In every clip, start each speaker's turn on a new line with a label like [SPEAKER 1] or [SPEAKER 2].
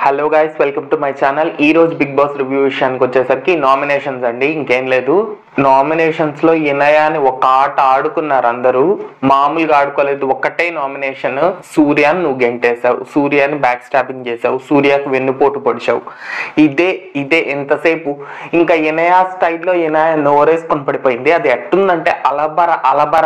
[SPEAKER 1] hello guys welcome to my channel ఈ రోజు big boss review విషయానికి వచ్చేసరికి నామినేషన్స్ అండి ఇంకేం లేదు నామినేషన్స్ లో ఇనయ అని ఒక ఆట ఆడుకున్నారు అందరూ మామూలుగా ఆడుకోలేదు ఒక్కటే నామినేషన్ సూర్యాన్ని నువ్వు గెంటేసావు సూర్యాని బ్యాక్ స్టాపింగ్ చేసావు సూర్యకు వెన్నుపోటు పొడిచావు ఇదే ఇదే ఎంతసేపు ఇంకా ఇనయ స్టైల్లో ఇనయ నోరేసుకొని పడిపోయింది అది ఎట్టుందంటే అలబర అలబర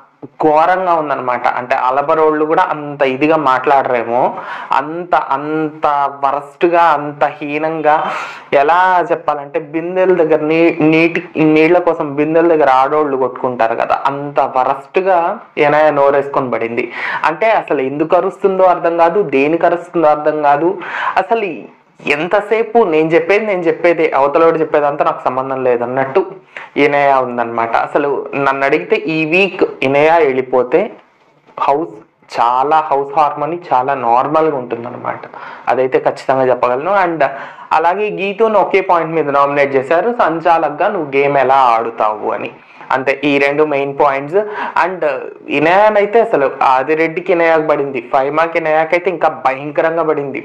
[SPEAKER 1] ఘోరంగా ఉందన్నమాట అంటే అలబరోళ్ళు కూడా అంత ఇదిగా మాట్లాడరేమో అంత అంత వరస్ట్గా అంత హీనంగా ఎలా చెప్పాలంటే బిందెల దగ్గర నీ నీటి నీళ్ళ కోసం బిందెల దగ్గర ఆడోళ్ళు కొట్టుకుంటారు కదా అంత వరస్ట్గా ఏనాయ నోరేసుకొని పడింది అంటే అసలు ఎందుకు అరుస్తుందో అర్థం కాదు దేనికి అరుస్తుందో అర్థం కాదు అసలు ఎంతసేపు నేను చెప్పేది నేను చెప్పేది అవతలోడు చెప్పేదంతా నాకు సంబంధం లేదన్నట్టు ఇనయ ఉందన్నమాట అసలు నన్ను అడిగితే ఈ వీక్ ఇనయ వెళ్ళిపోతే హౌస్ చాలా హౌస్ హార్మోని చాలా నార్మల్గా ఉంటుందన్నమాట అదైతే ఖచ్చితంగా చెప్పగలను అండ్ అలాగే గీతును ఒకే పాయింట్ మీద నామినేట్ చేశారు సంచాలక్గా నువ్వు గేమ్ ఎలా ఆడుతావు అని అంతే ఈ రెండు మెయిన్ పాయింట్స్ అండ్ ఇనయాన్ అయితే అసలు ఆదిరెడ్డికి ఇనయాక్ పడింది ఫైవ్ మార్క్ ఇనయాక్ అయితే ఇంకా భయంకరంగా పడింది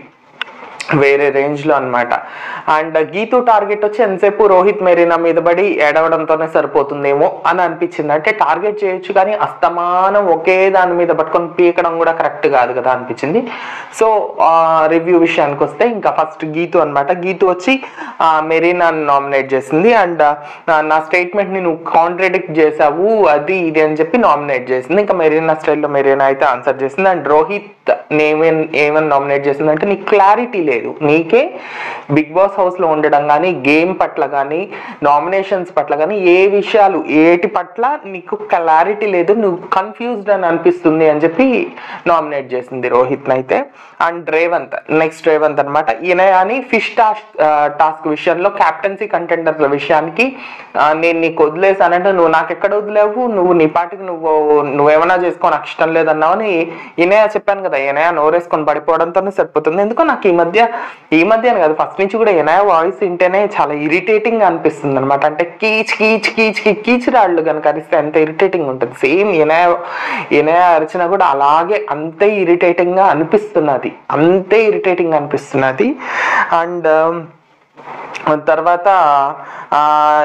[SPEAKER 1] వేరే రేంజ్ లో అనమాట అండ్ గీతు టార్గెట్ వచ్చి ఎంతసేపు రోహిత్ మెరీనా మీద పడి ఏడవడంతోనే సరిపోతుందేమో అని అనిపించింది అంటే టార్గెట్ చేయొచ్చు కానీ అస్తమానం ఒకే దాని మీద పట్టుకొని పీకడం కూడా కరెక్ట్ కాదు కదా అనిపించింది సో రివ్యూ విషయానికి వస్తే ఇంకా ఫస్ట్ గీతు అనమాట గీతు వచ్చి ఆ, మెరీనా నామినేట్ చేసింది అండ్ నా స్టేట్మెంట్ ని నువ్వు కాంట్రడిక్ట్ చేసావు అది ఇది అని చెప్పి నామినేట్ చేసింది ఇంకా మెరీనా స్టైల్లో మెరీనా అయితే ఆన్సర్ చేసింది అండ్ రోహిత్ నేమేం ఏమని నామినేట్ చేసిందంటే నీకు క్లారిటీ లేదు నీకే బిగ్ బాస్ హౌస్ లో ఉండడం కానీ గేమ్ పట్ల కానీ నామినేషన్స్ పట్ల కానీ ఏ విషయాలు ఏటి పట్ల నీకు క్లారిటీ లేదు నువ్వు కన్ఫ్యూజ్డ్ అని అనిపిస్తుంది అని చెప్పి నామినేట్ చేసింది రోహిత్ అయితే అండ్ రేవంత్ నెక్స్ట్ రేవంత్ అనమాట ఈయన అని ఫిష్ టాస్క్ టాస్క్ విషయంలో క్యాప్టెన్సీ కంటెండర్ల విషయానికి ఆ, నేను నీకు వదిలేసానంటే నువ్వు నాకు ఎక్కడ వదిలేవు నువ్వు నీ పాటికి నువ్వు నువ్వేమన్నా చేసుకో నాకు ఇష్టం లేదన్నావు అని ఈయనయా చెప్పాను కదా ఈయనయా నోరేసుకొని పడిపోవడంతోనే సరిపోతుంది ఎందుకో నాకు ఈ మధ్య ఈ మధ్య అని కాదు ఫస్ట్ నుంచి కూడా ఈయనయా వాయిస్ వింటేనే చాలా ఇరిటేటింగ్ అనిపిస్తుంది అనమాట అంటే కీచ్ కీచ్ కీచ్ కీ- కీచ్ రాళ్ళు కనుక అరిస్తే ఎంత ఇరిటేటింగ్ ఉంటుంది సేమ్ ఈయనయా ఈయనయా అరిచినా కూడా అలాగే అంతే ఇరిటేటింగ్ గా అనిపిస్తున్నది అంతే ఇరిటేటింగ్ అనిపిస్తున్నది అండ్ తర్వాత ఆ,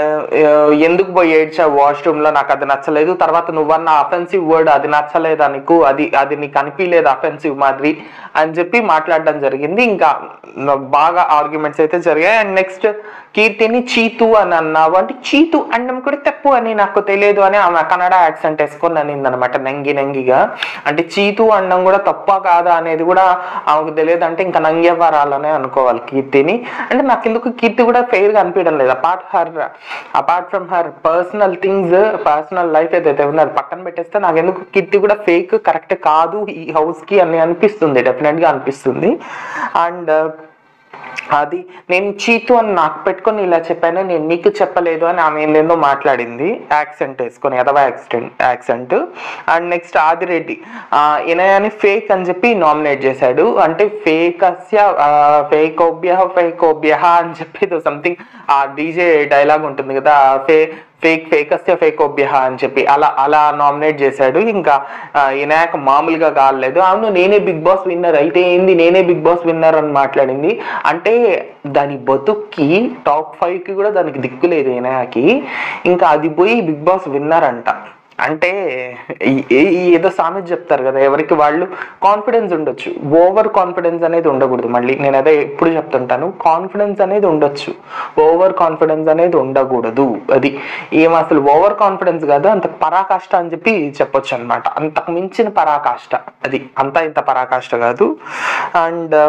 [SPEAKER 1] ఎందుకు పోయి ఏడ్చావు వాష్రూమ్ లో నాకు అది నచ్చలేదు తర్వాత నువ్వన్న అఫెన్సివ్ వర్డ్ అది నచ్చలేదా నీకు అది అది నీకు అనిపించలేదు అఫెన్సివ్ మాదిరి అని చెప్పి మాట్లాడడం జరిగింది ఇంకా బాగా ఆర్గ్యుమెంట్స్ అయితే జరిగాయి అండ్ నెక్స్ట్ కీర్తిని చీతు అని అన్నావు అంటే చీతు అండం కూడా తప్పు అని నాకు తెలియదు అని ఆమె కన్నడ యాక్సెంట్ వేసుకొని అనింది అనమాట నంగి నంగిగా అంటే చీతు అండం కూడా తప్ప కాదా అనేది కూడా ఆమెకు తెలియదు అంటే ఇంకా నంగ్యవరాలనే అనుకోవాలి కీర్తిని అంటే నాకు ఎందుకు కీర్తి కూడా ఫెయిర్ గా అనిపించడం లేదు apart her apart from her personal things personal life ఏదైతే ఉందో అది పక్కన పెట్టేస్తే నాకు ఎందుకు కీర్తి కూడా ఫేక్ కరెక్ట్ కాదు ఈ హౌస్ కి అని అనిపిస్తుంది డెఫినెట్ గా అనిపిస్తుంది అండ్ అది నేను చీతు అని నాకు పెట్టుకొని ఇలా చెప్పాను నేను నీకు చెప్పలేదు అని ఆమె ఏందేందో మాట్లాడింది యాక్సెంట్ వేసుకొని ఎదవ accident accent and next Adireddy ఆ, ఇనయాని ఫేక్ అని చెప్పి నామినేట్ చేశాడు అంటే ఫేక్ అస్య ఫేక్ ఓబ్య ఫేక్ ఓబ్య అని చెప్పి సంథింగ్ ఆ డీజే డైలాగ్ ఉంటుంది కదా ఫే ఫేక్ ఫేకస్య ఫేక్ ఓబ్యహ అని చెప్పి అలా అలా నామినేట్ చేశాడు ఇంకా ఆ, వినాయక మామూలుగా కాలేదు అవును నేనే బిగ్ బాస్ విన్నర్ అయితే ఏంది నేనే బిగ్ బాస్ విన్నర్ అని మాట్లాడింది అంటే దాని బతుక్కి టాప్ ఫైవ్ కి కూడా దానికి దిక్కు లేదు వినాయకి ఇంకా అది పోయి బిగ్ బాస్ విన్నర్ అంట అంటే ఈ- ఈ- ఈ ఏదో సామెత చెప్తారు కదా ఎవరికి వాళ్ళు కాన్ఫిడెన్స్ ఉండొచ్చు ఓవర్ కాన్ఫిడెన్స్ అనేది ఉండకూడదు మళ్ళీ నేను అదే ఎప్పుడు చెప్తుంటాను కాన్ఫిడెన్స్ అనేది ఉండొచ్చు ఓవర్ కాన్ఫిడెన్స్ అనేది ఉండకూడదు అది ఏం అసలు ఓవర్ కాన్ఫిడెన్స్ కాదు అంత పరాకాష్ట అని చెప్పి చెప్పొచ్చు అనమాట అంతకు మించిన పరాకాష్ట అది అంతా ఇంత పరాకాష్ట కాదు అండ్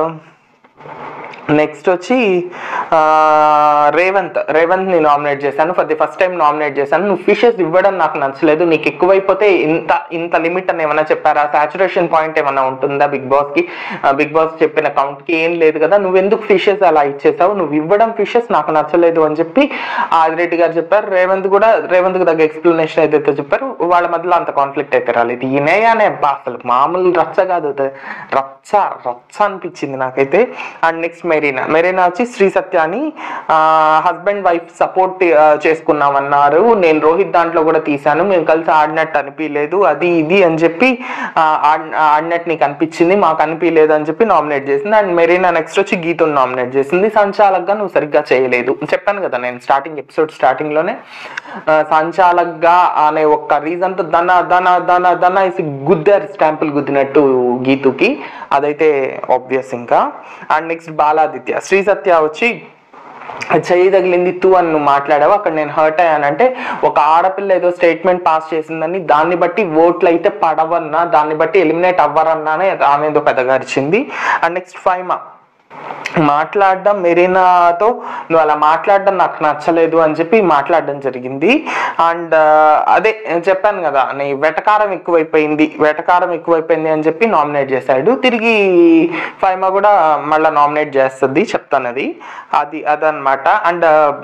[SPEAKER 1] నెక్స్ట్ వచ్చి ఆ, రేవంత్ రేవంత్ ని నామినేట్ చేశాను for the first time nominate చేశాను నువ్వు ఫిషెస్ ఇవ్వడం నాకు నచ్చలేదు నీకు ఎక్కువైపోతే ఇంత ఇంత లిమిట్ అని ఏమైనా చెప్పారా సాచురేషన్ పాయింట్ ఏమైనా ఉంటుందా బిగ్ బాస్ కి బిగ్ బాస్ చెప్పిన కౌంట్ కి ఏం లేదు కదా నువ్వు ఎందుకు ఫిషెస్ అలా ఇచ్చేసావు నువ్వు ఇవ్వడం ఫిషెస్ నాకు నచ్చలేదు అని చెప్పి ఆదిరెడ్డి గారు చెప్పారు రేవంత్ కూడా రేవంత్ కు తగ్గ ఎక్స్ప్లెనేషన్ ఏదైతే చెప్పారు వాళ్ళ మధ్యలో అంత కాన్ఫ్లిక్ట్ అయితే రాలేదు ఈయనయానే అబ్బా అసలు మామూలు రచ్చ కాదు అది రచ్చ రచ్చ అనిపించింది నాకైతే అండ్ నెక్స్ట్ మెరీనా మెరీనా వచ్చి శ్రీ సత్యాని హస్బెండ్ వైఫ్ సపోర్ట్ చేసుకున్నామన్నారు నేను రోహిత్ దాంట్లో కూడా తీశాను మేము కలిసి ఆడినట్టు అనిపించలేదు అది ఇది అని చెప్పి ఆ, ఆడ్- ఆడినట్టు నీకు అనిపించింది మాకు అనిపించలేదు అని చెప్పి నామినేట్ చేసింది అండ్ మెరీనా నెక్స్ట్ వచ్చి గీతుని నామినేట్ చేసింది సంచాలక్గా నువ్వు సరిగ్గా చేయలేదు చెప్పాను కదా నేను స్టార్టింగ్ ఎపిసోడ్ స్టార్టింగ్ లోనే ఆ, సంచాలక్గా అనే ఒక్క రీజన్ తో దన దన దన దన ఇసి గుద్దారు స్టాంపులు గుద్దినట్టు గీతుకి అదైతే ఆబ్వియస్ ఇంకా అండ్ నెక్స్ట్ బాలాదిత్య శ్రీ సత్య వచ్చి చెయ్యి తగిలింది తూ అని నువ్వు మాట్లాడావు అక్కడ నేను హర్ట్ అయ్యానంటే ఒక ఆడపిల్ల ఏదో స్టేట్మెంట్ పాస్ చేసిందని దాన్ని బట్టి ఓట్లు అయితే పడవన్నా దాన్ని బట్టి ఎలిమినేట్ అవ్వరన్నానే ఆమె ఏదో పెద్దగా అరిచింది అండ్ నెక్స్ట్ ఫైమా మాట్లాడడం మెరీనాతో నువ్వు అలా మాట్లాడడం నాకు నచ్చలేదు అని చెప్పి మాట్లాడడం జరిగింది అండ్ అదే నేను చెప్పాను కదా నీ వెటకారం ఎక్కువైపోయింది వెటకారం ఎక్కువైపోయింది అని చెప్పి నామినేట్ చేశాడు తిరిగి ఫైమా కూడా మళ్ళీ నామినేట్ చేస్తుంది చెప్తాను అది అది అదనమాట అండ్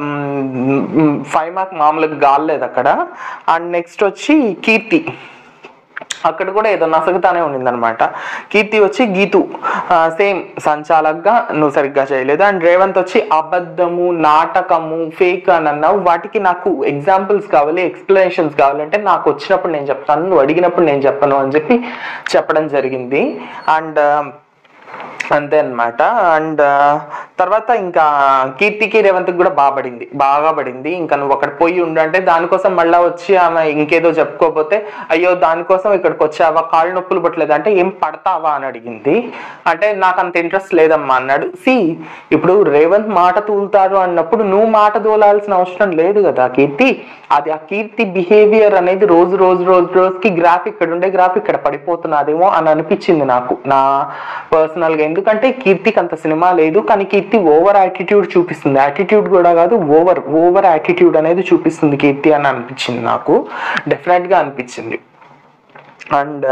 [SPEAKER 1] ఫైమాకి మామూలుగా గాలేదు అక్కడ అండ్ నెక్స్ట్ వచ్చి కీర్తి అక్కడ కూడా ఏదో నసగుతానే ఉండిందనమాట కీర్తి వచ్చి గీతు సేమ్ సంచాలక్గా నువ్వు సరిగ్గా చేయలేదు అండ్ రేవంత్ వచ్చి అబద్ధము నాటకము ఫేక్ అని అన్నావు వాటికి నాకు ఎగ్జాంపుల్స్ కావాలి ఎక్స్ప్లెనేషన్స్ కావాలంటే నాకు వచ్చినప్పుడు నేను చెప్తాను నువ్వు అడిగినప్పుడు నేను చెప్పను అని చెప్పి చెప్పడం జరిగింది అండ్ అంతే అన్నమాట అండ్ తర్వాత ఇంకా కీర్తికి రేవంత్కి కూడా బాగా పడింది బాగా పడింది ఇంకా నువ్వు అక్కడ పోయి ఉండు అంటే దానికోసం మళ్ళీ వచ్చి ఆమె ఇంకేదో చెప్పుకోకపోతే అయ్యో దానికోసం ఇక్కడికి వచ్చావా కాళ్ళు నొప్పులు పట్టలేదు అంటే ఏం పడతావా అని అడిగింది అంటే నాకు అంత ఇంట్రెస్ట్ లేదమ్మా అన్నాడు సి ఇప్పుడు రేవంత్ మాట తూలుతారు అన్నప్పుడు నువ్వు మాట తోలాల్సిన అవసరం లేదు కదా కీర్తి అది ఆ కీర్తి బిహేవియర్ అనేది రోజు రోజు రోజు రోజుకి గ్రాఫ్ ఇక్కడ ఉండే గ్రాఫ్ ఇక్కడ పడిపోతున్నదేమో అని అనిపించింది నాకు నా పర్సనల్ గా ఎందుకంటే కీర్తికి అంత సినిమా లేదు కానీ కీర్తి ఓవర్ యాటిట్యూడ్ చూపిస్తుంది యాటిట్యూడ్ కూడా కాదు ఓవర్ ఓవర్ యాటిట్యూడ్ అనేది చూపిస్తుంది కీర్తి అని అనిపించింది నాకు డెఫినెట్ గా అనిపించింది అండ్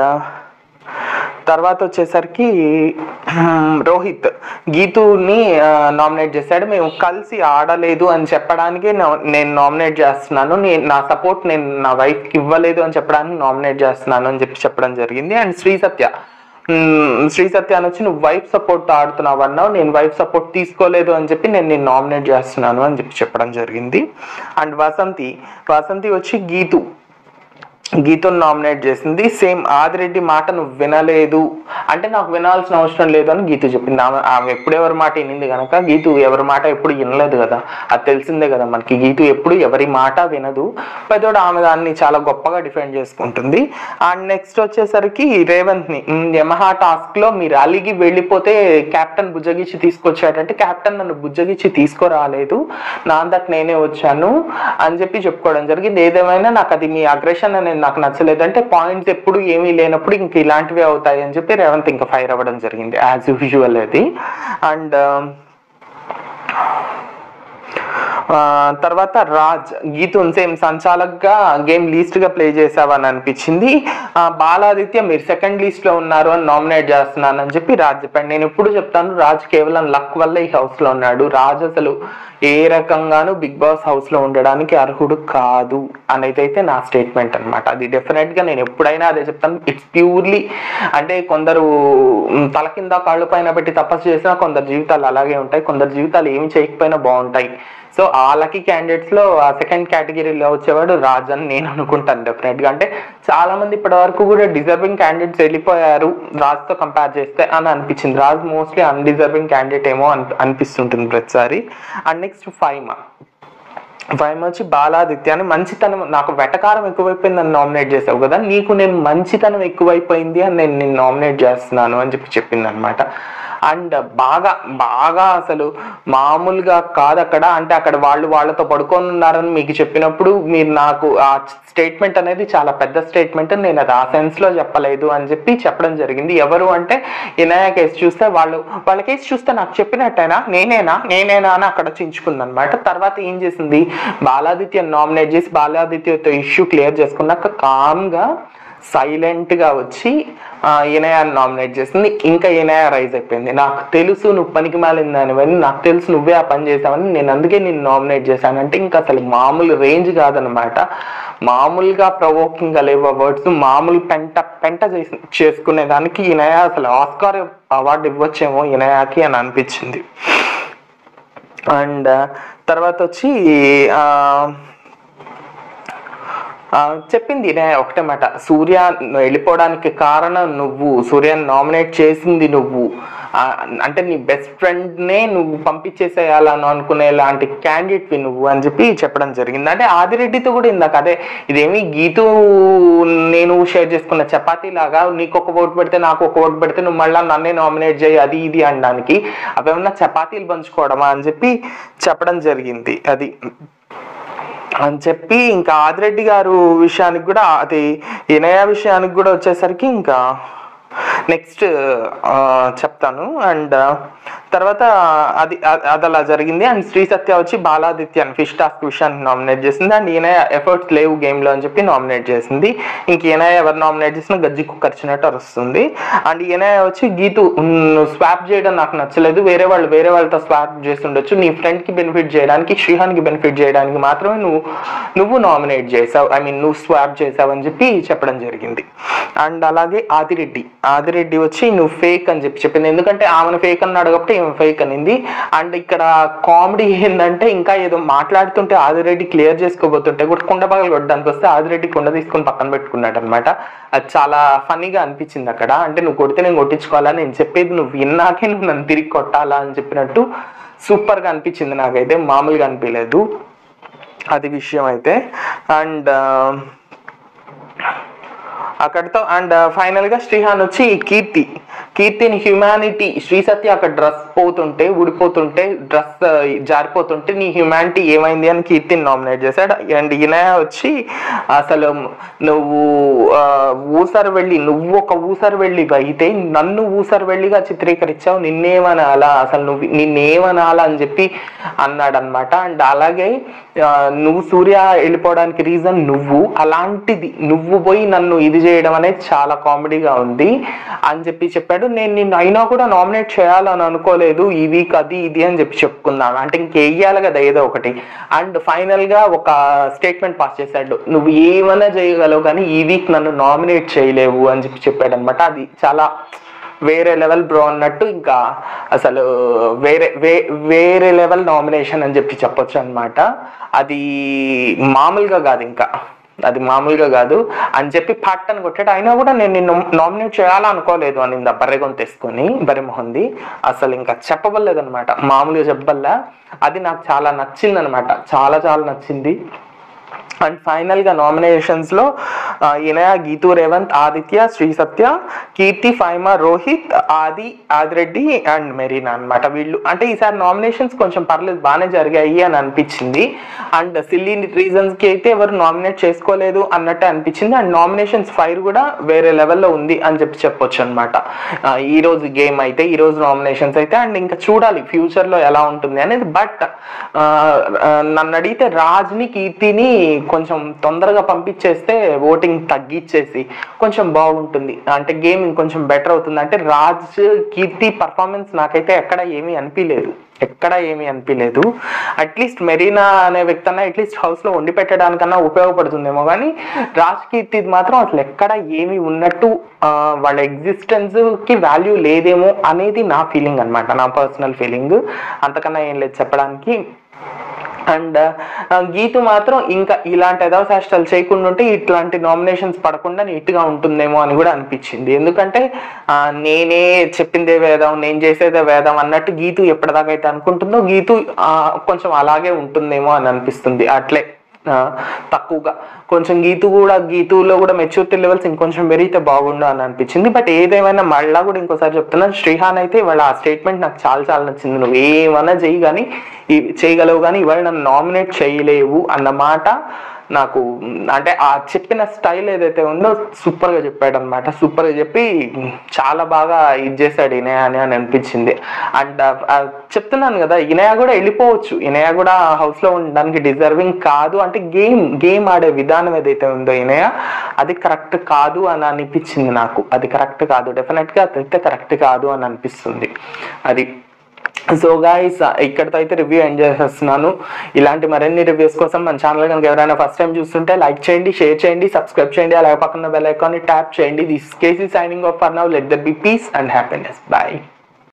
[SPEAKER 1] తర్వాత వచ్చేసరికి హ్మ్, రోహిత్ గీతుని నామినేట్ చేశాడు మేము కలిసి ఆడలేదు అని చెప్పడానికి నా- నేను నామినేట్ చేస్తున్నాను నేను నా సపోర్ట్ నేను నా వైఫ్కి ఇవ్వలేదు అని చెప్పడానికి నామినేట్ చేస్తున్నాను అని చెప్పి చెప్పడం జరిగింది అండ్ శ్రీ సత్య మ్మ్, శ్రీ సత్య అని వచ్చి నువ్వు వైఫ్ సపోర్ట్ ఆడుతున్నావు అన్నావు నేను వైఫ్ సపోర్ట్ తీసుకోలేదు అని చెప్పి నేను నేను నామినేట్ చేస్తున్నాను అని చెప్పి చెప్పడం జరిగింది అండ్ వసంతి వసంతి వచ్చి గీతు గీతను నామినేట్ చేసింది సేమ్ ఆదిరెడ్డి మాట నువ్వు వినలేదు అంటే నాకు వినాల్సిన అవసరం లేదు అని గీతు చెప్పింది ఆమె ఆమె ఎప్పుడు ఎవరి మాట వినింది కనుక గీతు ఎవరి మాట ఎప్పుడు వినలేదు కదా అది తెలిసిందే కదా మనకి గీతు ఎప్పుడు ఎవరి మాట వినదు పెద్దోడు ఆమె దాన్ని చాలా గొప్పగా డిఫెండ్ చేసుకుంటుంది అండ్ నెక్స్ట్ వచ్చేసరికి రేవంత్ ని యమహా టాస్క్ లో మీరు అలిగి వెళ్ళిపోతే కెప్టెన్ బుజ్జగిచ్చి తీసుకొచ్చాడంటే కెప్టెన్ నన్ను బుజ్జగిచ్చి తీసుకురాలేదు నా అంతట నేనే వచ్చాను అని చెప్పి చెప్పుకోవడం జరిగింది ఏదేమైనా నాకు అది మీ అగ్రెషన్ అనేది నాకు నచ్చలేదు అంటే పాయింట్స్ ఎప్పుడు ఏమీ లేనప్పుడు ఇంక ఇలాంటివే అవుతాయి అని చెప్పి రేవంత్ ఇంకా ఫైర్ అవ్వడం జరిగింది యాజ్ యూజువల్ అది అండ్ ఆ, తర్వాత రాజ్ గీతున్ సేమ్ సంచాలక్గా గేమ్ లీస్ట్ గా ప్లే చేసావని అనిపించింది ఆ, బాలాదిత్య మీరు సెకండ్ లీస్ట్ లో ఉన్నారు అని నామినేట్ చేస్తున్నాను అని చెప్పి రాజ్ చెప్పాడు నేను ఎప్పుడు చెప్తాను రాజ్ కేవలం లక్ వల్ల ఈ హౌస్ లో ఉన్నాడు రాజ్ అసలు ఏ రకంగానూ బిగ్ బాస్ హౌస్ లో ఉండడానికి అర్హుడు కాదు అనేది అయితే నా స్టేట్మెంట్ అన్నమాట అది డెఫినెట్ గా నేను ఎప్పుడైనా అదే చెప్తాను ఇట్స్ ప్యూర్లీ అంటే కొందరు మ్, తల కింద కాళ్ళు పైన పెట్టి తపస్సు చేసినా కొందరు జీవితాలు అలాగే ఉంటాయి కొందరు జీవితాలు ఏమి చేయకపోయినా బాగుంటాయి సో ఆ లక్కీ క్యాండిడేట్స్ లో ఆ సెకండ్ కేటగిరీలో వచ్చేవాడు రాజ్ అని నేను అనుకుంటాను డెఫినెట్ గా అంటే చాలా మంది ఇప్పటి వరకు కూడా డిజర్వింగ్ క్యాండిడేట్స్ వెళ్ళిపోయారు రాజ్ తో కంపేర్ చేస్తే అని అనిపించింది రాజ్ మోస్ట్లీ అన్డిజర్వింగ్ క్యాండిడేట్ ఏమో అని అనిపిస్తుంటుంది ప్రతిసారి అండ్ నెక్స్ట్ ఫైమా ఫైవ్ వచ్చి బాలాదిత్యాన్ని మంచితనం నాకు వెటకారం ఎక్కువైపోయిందని నామినేట్ చేసావు కదా నీకు నేను మంచితనం ఎక్కువైపోయింది అని నేను నిన్ను నామినేట్ చేస్తున్నాను అని చెప్పి చెప్పింది అనమాట అండ్ బాగా బాగా అసలు మామూలుగా కాదు అక్కడ అంటే అక్కడ వాళ్ళు వాళ్ళతో పడుకొని ఉన్నారని మీకు చెప్పినప్పుడు మీరు నాకు ఆ స్టేట్మెంట్ అనేది చాలా పెద్ద స్టేట్మెంట్ నేను అది ఆ సెన్స్ లో చెప్పలేదు అని చెప్పి చెప్పడం జరిగింది ఎవరు అంటే ఇనయ కేసు చూస్తే వాళ్ళు వాళ్ళ కేసు చూస్తే నాకు చెప్పినట్టేనా నేనేనా నేనేనా అని అక్కడ చించుకుంది అనమాట తర్వాత ఏం చేసింది బాలాదిత్య నామినేట్ చేసి బాలాదిత్యతో ఇష్యూ క్లియర్ చేసుకున్నాక కామ్గా సైలెంట్ గా వచ్చి ఇనయాన్ని నామినేట్ చేసింది ఇంకా ఇనయ రైజ్ అయిపోయింది నాకు తెలుసు నువ్వు పనికి మాలిందని నాకు తెలుసు నువ్వే ఆ పని చేసావని నేను అందుకే నేను నామినేట్ చేశానంటే ఇంకా అసలు మామూలు రేంజ్ కాదనమాట మామూలుగా ప్రవోకింగ్ గా లేవు వర్డ్స్ మామూలు పెంట పెంట చేసి చేసుకునే దానికి ఇనయ అసలు ఆస్కార్ అవార్డు ఇవ్వచ్చేమో ఇనయాకి అని అనిపించింది అండ్ తర్వాత వచ్చి ఆ, ఆ, చెప్పింది ఇదే ఒకటే మాట సూర్య వెళ్ళిపోవడానికి కారణం నువ్వు సూర్యని నామినేట్ చేసింది నువ్వు ఆ, అంటే నీ బెస్ట్ ఫ్రెండ్నే నువ్వు పంపించేసేయాలని అనుకునే లాంటి క్యాండిడేట్వి నువ్వు అని చెప్పి చెప్పడం జరిగింది అంటే ఆదిరెడ్డితో కూడా ఇందాక అదే ఇదేమి గీతు నేను షేర్ చేసుకున్న చపాతీ లాగా నీకు ఒక ఓటు పెడితే నాకు ఒక ఓటు పెడితే నువ్వు మళ్ళీ నన్నే నామినేట్ చేయి అది ఇది అనడానికి అవేమన్నా చపాతీలు పంచుకోవడమా అని చెప్పి చెప్పడం జరిగింది అది అని చెప్పి ఇంకా ఆదిరెడ్డి గారు విషయానికి కూడా అది ఇనయ విషయానికి కూడా వచ్చేసరికి ఇంకా నెక్స్ట్ చెప్తాను అండ్ తర్వాత అది అ- అది అలా జరిగింది అండ్ శ్రీ సత్య వచ్చి బాలాదిత్య అని ఫిష్ టాస్క్ విషయానికి నామినేట్ చేసింది అండ్ ఈయన ఎఫర్ట్స్ లేవు గేమ్లో అని చెప్పి నామినేట్ చేసింది ఇంక ఈయన ఎవరు నామినేట్ చేసినా గజ్జి కుక్కర్చినట్టు వస్తుంది అండ్ ఈయన వచ్చి గీతు స్వాప్ చేయడం నాకు నచ్చలేదు వేరే వాళ్ళు వేరే వాళ్ళతో స్వాప్ చేస్తుండొచ్చు నీ ఫ్రెండ్కి బెనిఫిట్ చేయడానికి శ్రీహాన్కి బెనిఫిట్ చేయడానికి మాత్రమే నువ్వు నువ్వు నామినేట్ చేసావు ఐ మీన్ నువ్వు స్వాప్ చేసావు అని చెప్పి చెప్పడం జరిగింది అండ్ అలాగే ఆదిరెడ్డి ఆదిరెడ్డి వచ్చి నువ్వు ఫేక్ అని చెప్పి చెప్పింది ఎందుకంటే ఆమెను ఫేక్ అన్నాడు కాబట్టి ఈమె ఫేక్ అనింది అండ్ ఇక్కడ కామెడీ ఏంటంటే ఇంకా ఏదో మాట్లాడుతుంటే ఆదిరెడ్డి క్లియర్ చేసుకోబోతుంటే కూడా కుండ పగలు కొట్టడానికి వస్తే ఆదిరెడ్డి కుండ తీసుకొని పక్కన పెట్టుకున్నాడు అనమాట అది చాలా ఫన్నీగా అనిపించింది అక్కడ అంటే నువ్వు కొడితే నేను కొట్టించుకోవాలా నేను చెప్పేది నువ్వు విన్నాకే నువ్వు నన్ను తిరిగి కొట్టాలా అని చెప్పినట్టు సూపర్గా అనిపించింది నాకైతే మామూలుగా అనిపించలేదు అది విషయం అయితే అండ్ అక్కడితో అండ్ ఫైనల్ గా శ్రీహాన్ వచ్చి కీర్తి కీర్తిని హ్యుమానిటీ శ్రీ సత్య అక్కడ డ్రెస్ పోతుంటే ఊడిపోతుంటే డ్రెస్ జారిపోతుంటే నీ హ్యుమానిటీ ఏమైంది అని కీర్తిని నామినేట్ చేశాడు అండ్ ఈయన వచ్చి అసలు నువ్వు ఆ, ఊసరు వెళ్ళి నువ్వు ఒక ఊసరు వెళ్ళి అయితే నన్ను ఊసరు వెళ్ళిగా చిత్రీకరించావు నిన్నేమనాలా అసలు నువ్వు నిన్నేమనాలా అని చెప్పి అన్నాడు అనమాట అండ్ అలాగే ఆ, నువ్వు సూర్య వెళ్ళిపోవడానికి రీజన్ నువ్వు అలాంటిది నువ్వు పోయి నన్ను ఇది చేయడం అనేది చాలా కామెడీగా ఉంది అని చెప్పి చెప్పాడు నేను నిన్ను అయినా కూడా నామినేట్ చేయాలని అనుకోలేదు ఈ వీక్ అది ఇది అని చెప్పి చెప్పుకుందాం అంటే ఇంకేయాలి కదా ఏదో ఒకటి అండ్ ఫైనల్ గా ఒక స్టేట్మెంట్ పాస్ చేశాడు నువ్వు ఏమైనా చేయగలవు కానీ ఈ వీక్ నన్ను నామినేట్ చేయలేవు అని చెప్పి చెప్పాడు అనమాట అది చాలా వేరే లెవెల్ బ్రో అన్నట్టు ఇంకా అసలు వేరే వే వేరే లెవెల్ నామినేషన్ అని చెప్పి చెప్పొచ్చు అనమాట అది మామూలుగా కాదు ఇంకా అది మామూలుగా కాదు అని చెప్పి పట్ అని కొట్టాడు అయినా కూడా నేను నిన్ను నామినేట్ చేయాలనుకోలేదు అని ఇంత బర్రెగొంత తీసుకొని బర్రెమొహంది అసలు ఇంకా చెప్పబడలేదన్నమాట మామూలుగా చెప్పబల్లా అది నాకు చాలా నచ్చింది అనమాట చాలా చాలా నచ్చింది అండ్ ఫైనల్ గా నామినేషన్స్ లో ఆ, ఇనయ గీతూ రేవంత్ ఆదిత్య శ్రీ సత్య కీర్తి ఫైమా రోహిత్ ఆది ఆదిరెడ్డి అండ్ మెరీనా అన్నమాట వీళ్ళు అంటే ఈసారి నామినేషన్స్ కొంచెం పర్లేదు బాగానే జరిగాయి అని అనిపించింది అండ్ సిల్లీ రీజన్స్ కి అయితే ఎవరు నామినేట్ చేసుకోలేదు అన్నట్టే అనిపించింది అండ్ నామినేషన్స్ ఫైర్ కూడా వేరే లెవెల్లో ఉంది అని చెప్పి చెప్పొచ్చు అనమాట ఈ రోజు గేమ్ అయితే ఈ రోజు నామినేషన్స్ అయితే అండ్ ఇంకా చూడాలి ఫ్యూచర్ లో ఎలా ఉంటుంది అనేది బట్ నన్ను అడిగితే రాజ్ని కీర్తిని కొంచెం తొందరగా పంపించేస్తే ఓటింగ్ తగ్గించేసి కొంచెం బాగుంటుంది అంటే గేమ్ ఇంకొంచెం బెటర్ అవుతుంది అంటే రాజ్ కీర్తి పర్ఫార్మెన్స్ నాకైతే ఎక్కడ ఏమీ అనిపించలేదు ఎక్కడ ఏమీ అనిపించలేదు అట్లీస్ట్ మెరీనా అనే వ్యక్తి అన్న అట్లీస్ట్ హౌస్ లో వండి పెట్టడానికన్నా ఉపయోగపడుతుందేమో కానీ రాజ్ కీర్తి మాత్రం అసలు ఎక్కడ ఏమీ ఉన్నట్టు ఆ, వాళ్ళ ఎగ్జిస్టెన్స్ కి వాల్యూ లేదేమో అనేది నా ఫీలింగ్ అన్నమాట నా పర్సనల్ ఫీలింగ్ అంతకన్నా ఏం లేదు చెప్పడానికి అండ్ గీతు మాత్రం ఇంకా ఇలాంటి ఏదో చేష్టలు చేయకుండా ఉంటే ఇట్లాంటి నామినేషన్స్ పడకుండా నీట్గా ఉంటుందేమో అని కూడా అనిపించింది ఎందుకంటే ఆ, నేనే చెప్పిందే వేదం నేను చేసేదే వేదం అన్నట్టు గీతు ఎప్పటిదాకా అయితే అనుకుంటుందో గీతు ఆ, కొంచెం అలాగే ఉంటుందేమో అని అనిపిస్తుంది అట్లే ఆ, తక్కువగా కొంచెం గీతు కూడా గీతులో కూడా మెచ్యూరిటీ లెవెల్స్ ఇంకొంచెం పెరిగితే బాగుండు అని అనిపించింది బట్ ఏదేమైనా మళ్ళా కూడా ఇంకోసారి చెప్తున్నాను శ్రీహాన్ అయితే ఇవాళ ఆ స్టేట్మెంట్ నాకు చాలా చాలా నచ్చింది నువ్వు ఏమన్నా చెయ్యి కానీ ఈ- చేయగలవు కానీ ఇవాళ నన్ను నామినేట్ చేయలేవు అన్న మాట నాకు మ్, అంటే ఆ చెప్పిన స్టైల్ ఏదైతే ఉందో సూపర్ గా చెప్పాడు అనమాట సూపర్ గా చెప్పి మ్, చాలా బాగా ఇది చేశాడు ఇనయ అని అని అనిపించింది అండ్ చెప్తున్నాను కదా ఇనయ కూడా వెళ్ళిపోవచ్చు ఇనయ కూడా హౌస్ లో ఉండడానికి డిజర్వింగ్ కాదు అంటే గేమ్ గేమ్ ఆడే విధానం ఏదైతే ఉందో ఇనయ అది కరెక్ట్ కాదు అని అనిపించింది నాకు అది కరెక్ట్ కాదు డెఫినెట్ గా అదైతే కరెక్ట్ కాదు అని అనిపిస్తుంది అది సో గాయస్ ఇక్కడితో అయితే రివ్యూ ఎంజాయ్ చేస్తున్నాను ఇలాంటి మరిన్ని రివ్యూస్ కోసం మన ఛానల్ కనుక ఎవరైనా ఫస్ట్ టైం చూస్తుంటే లైక్ చేయండి షేర్ చేయండి సబ్స్క్రైబ్ చేయండి అలాగే పక్కన బెల్ ఐకాన్ని ట్యాప్ చేయండి this KC signing off for now let there be peace and happiness bye